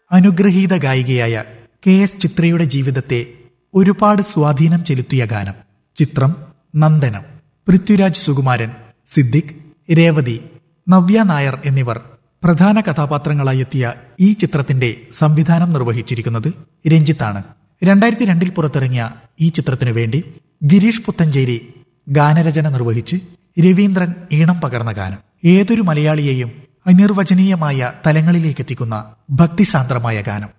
അനുഗ്രഹീത ഗായികയായ K S ചിത്രയുടെ ജീവിതത്തെ ഒരുപാട് സ്വാധീനം ചെലുത്തിയ ഗാനം ചിത്രം നന്ദനം പൃഥ്വിരാജ് സുകുമാരൻ സിദ്ദിഖ് രേവതി നവ്യ നായർ എന്നിവർ പ്രധാന കഥാപാത്രങ്ങളായി എത്തിയ ഈ ചിത്രത്തിന്റെ സംവിധാനം നിർവഹിച്ചിരിക്കുന്നത് രഞ്ജിത്താണ് രണ്ടായിരത്തി രണ്ടിൽ പുറത്തിറങ്ങിയ ഈ ചിത്രത്തിനു വേണ്ടി ഗിരീഷ് പുത്തഞ്ചേരി ഗാനരചന നിർവഹിച്ച് രവീന്ദ്രൻ ഈണം പകർന്ന ഗാനം ഏതൊരു മലയാളിയെയും അനിർവചനീയമായ തലങ്ങളിലേക്കെത്തിക്കുന്ന ഭക്തിസാന്ദ്രമായ ഗാനം